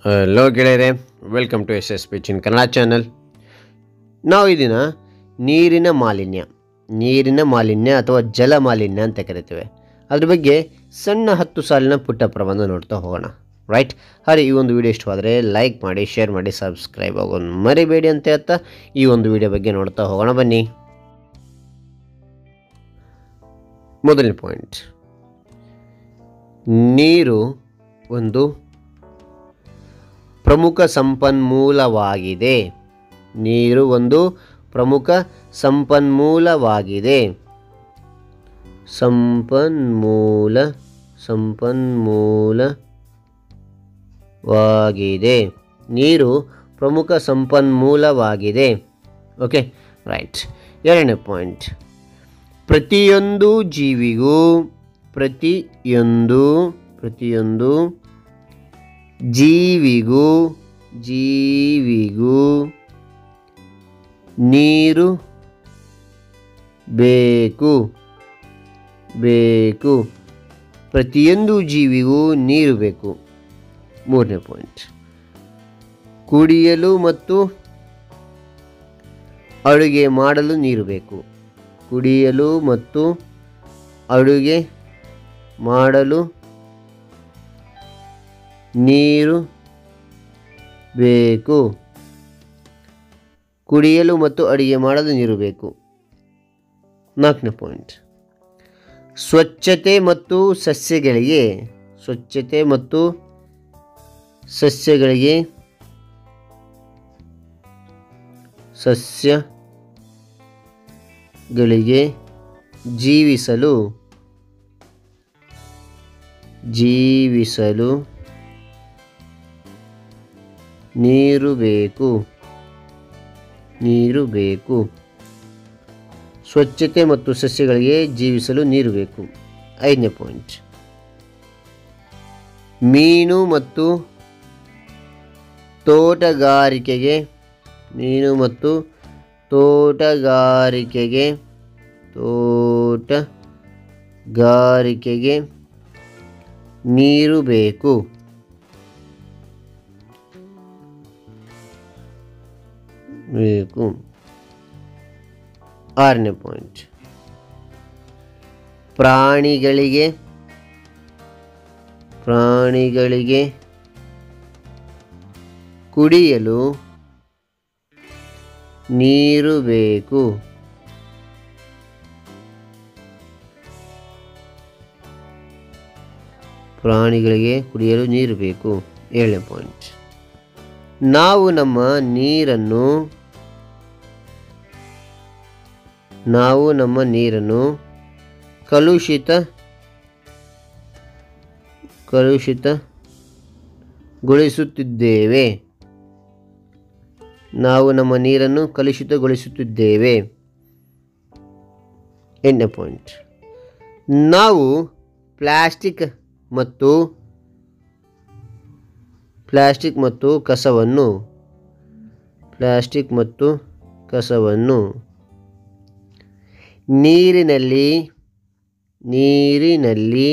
hello ಗೆಳೆಯರೆ welcome to S S P ಚಿನ್ Kannada channel ನಾವು ಈ ದಿನ ನೀರಿನ ಮಾಲಿನ್ಯ ನೀರಿನ ಮಾಲಿನ್ಯ ಅಥವಾ ಜಲ ಮಾಲಿನ್ಯ ಅಂತ ಕರಿತೇವೆ ಅದ್ರ ಬಗ್ಗೆ ಸಣ್ಣ ಹತ್ತು ಸಾಲಿನ ಪುಟ್ಟ ಪ್ರಬಂಧ ನೋಡ್ತಾ ಹೋಗೋಣ ರೈಟ್ ಹಾಗೆ ಈ ಒಂದು ವಿಡಿಯೋ ಇಷ್ಟವಾದರೆ ಲೈಕ್ ಮಾಡಿ ಶೇರ್ ಮಾಡಿ ಸಬ್ಸ್ಕ್ರೈಬ್ ಆಗೋದು ಮರಿಬೇಡಿ ಅಂತ ಹೇಳ್ತಾ ಈ ಒಂದು ವಿಡಿಯೋ ಬಗ್ಗೆ ನೋಡ್ತಾ ಹೋಗೋಣ ಬನ್ನಿ ಮೊದಲನೇ ಪಾಯಿಂಟ್ ನೀರು ಒಂದು ಪ್ರಮುಖ ಸಂಪನ್ಮೂಲವಾಗಿದೆ ನೀರು ಒಂದು ಪ್ರಮುಖ ಸಂಪನ್ಮೂಲವಾಗಿದೆ ಸಂಪನ್ಮೂಲ ಸಂಪನ್ಮೂಲವಾಗಿದೆ ನೀರು ಪ್ರಮುಖ ಸಂಪನ್ಮೂಲವಾಗಿದೆ ಓಕೆ ರೈಟ್ ಎರಡನೇ ಪಾಯಿಂಟ್ ಪ್ರತಿಯೊಂದು ಜೀವಿಗೂ ಪ್ರತಿಯೊಂದು ಪ್ರತಿಯೊಂದು ಜೀವಿಗೂ ಜೀವಿಗೂ ನೀರು ಬೇಕು ಬೇಕು ಪ್ರತಿಯೊಂದು ಜೀವಿಗೂ ನೀರು ಬೇಕು ಮೂರನೇ ಪಾಯಿಂಟ್ ಕುಡಿಯಲು ಮತ್ತು ಅಡುಗೆ ಮಾಡಲು ನೀರು ಬೇಕು ಕುಡಿಯಲು ಮತ್ತು ಅಡುಗೆ ಮಾಡಲು ನೀರು ಬೇಕು ಕುಡಿಯಲು ಮತ್ತು ಅಡಿಗೆ ಮಾಡಲು ನೀರು ಬೇಕು ನಾಲ್ಕನೇ ಪಾಯಿಂಟ್ ಸ್ವಚ್ಛತೆ ಮತ್ತು ಸಸ್ಯಗಳಿಗೆ ಸ್ವಚ್ಛತೆ ಮತ್ತು ಸಸ್ಯಗಳಿಗೆ ಸಸ್ಯಗಳಿಗೆ ಜೀವಿಸಲು ಜೀವಿಸಲು ನೀರು ಬೇಕು ನೀರು ಬೇಕು ಸ್ವಚ್ಛತೆ ಮತ್ತು ಸಸ್ಯಗಳಿಗೆ ಜೀವಿಸಲು ನೀರು ಬೇಕು ಐದನೇ ಪಾಯಿಂಟ್ ಮೀನು ಮತ್ತು ತೋಟಗಾರಿಕೆಗೆ ಮೀನು ಮತ್ತು ತೋಟಗಾರಿಕೆಗೆ ತೋಟಗಾರಿಕೆಗೆ ನೀರು ಬೇಕು ಬೇಕು ಆರನೇ ಪಾಯಿಂಟ್ ಪ್ರಾಣಿಗಳಿಗೆ ಪ್ರಾಣಿಗಳಿಗೆ ಕುಡಿಯಲು ನೀರು ಬೇಕು ಪ್ರಾಣಿಗಳಿಗೆ ಕುಡಿಯಲು ನೀರು ಬೇಕು ಏಳನೇ ಪಾಯಿಂಟ್ ನಾವು ನಮ್ಮ ನೀರನ್ನು ನಾವು ನಮ್ಮ ನೀರನ್ನು ಕಲುಷಿತ ಕಲುಷಿತಗೊಳಿಸುತ್ತಿದ್ದೇವೆ ನಾವು ನಮ್ಮ ನೀರನ್ನು ಕಲುಷಿತಗೊಳಿಸುತ್ತಿದ್ದೇವೆ ಎಂಟನೇ ಪಾಯಿಂಟ್ ನಾವು ಪ್ಲಾಸ್ಟಿಕ್ ಮತ್ತು ಪ್ಲಾಸ್ಟಿಕ್ ಮತ್ತು ಕಸವನ್ನು ಪ್ಲಾಸ್ಟಿಕ್ ಮತ್ತು ಕಸವನ್ನು ನೀರಿನಲ್ಲಿ ನೀರಿನಲ್ಲಿ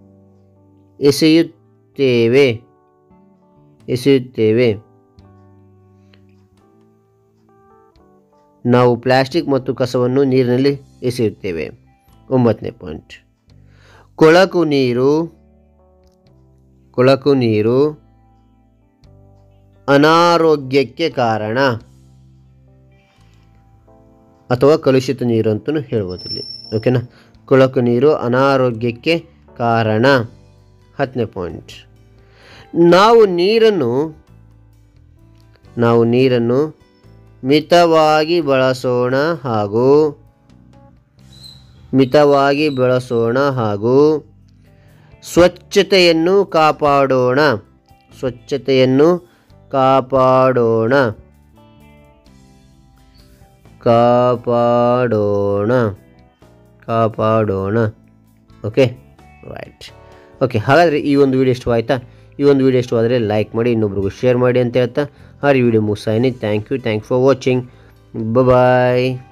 ಎಸೆಯುತ್ತೇವೆ ಎಸೆಯುತ್ತೇವೆ ನಾವು ಪ್ಲಾಸ್ಟಿಕ್ ಮತ್ತು ಕಸವನ್ನು ನೀರಿನಲ್ಲಿ ಎಸೆಯುತ್ತೇವೆ ಒಂಬತ್ತನೇ ಪಾಯಿಂಟ್ ಕೊಳಕು ನೀರು ಕೊಳಕು ನೀರು ಅನಾರೋಗ್ಯಕ್ಕೆ ಕಾರಣ ಅಥವಾ ಕಲುಷಿತ ನೀರು ಅಂತಲೂ ಹೇಳ್ಬೋದು ಇಲ್ಲಿ ಓಕೆನಾ ಕೊಳಕು ನೀರು ಅನಾರೋಗ್ಯಕ್ಕೆ ಕಾರಣ ಹತ್ತನೇ ಪಾಯಿಂಟ್ ನಾವು ನೀರನ್ನು ನಾವು ನೀರನ್ನು ಮಿತವಾಗಿ ಬಳಸೋಣ ಹಾಗೂ ಮಿತವಾಗಿ ಬಳಸೋಣ ಹಾಗೂ ಸ್ವಚ್ಛತೆಯನ್ನು ಕಾಪಾಡೋಣ ಸ್ವಚ್ಛತೆಯನ್ನು ಕಾಪಾಡೋಣ ಕಾಪಾಡೋಣ ಕಾಪಾಡೋಣ ಓಕೆ ರೈಟ್ ಓಕೆ ಹಾಗಾದರೆ ಈ ಒಂದು ವಿಡಿಯೋ ಇಷ್ಟವಾಯ್ತಾ ಈ ಒಂದು ವಿಡಿಯೋ ಇಷ್ಟವಾದರೆ ಲೈಕ್ ಮಾಡಿ ಇನ್ನೊಬ್ರಿಗೂ ಶೇರ್ ಮಾಡಿ ಅಂತ ಹೇಳ್ತಾ ಹಾಗೆ ವಿಡಿಯೋ ಮುಗಿಸಾಯಿನಿ thank you thank for watching bye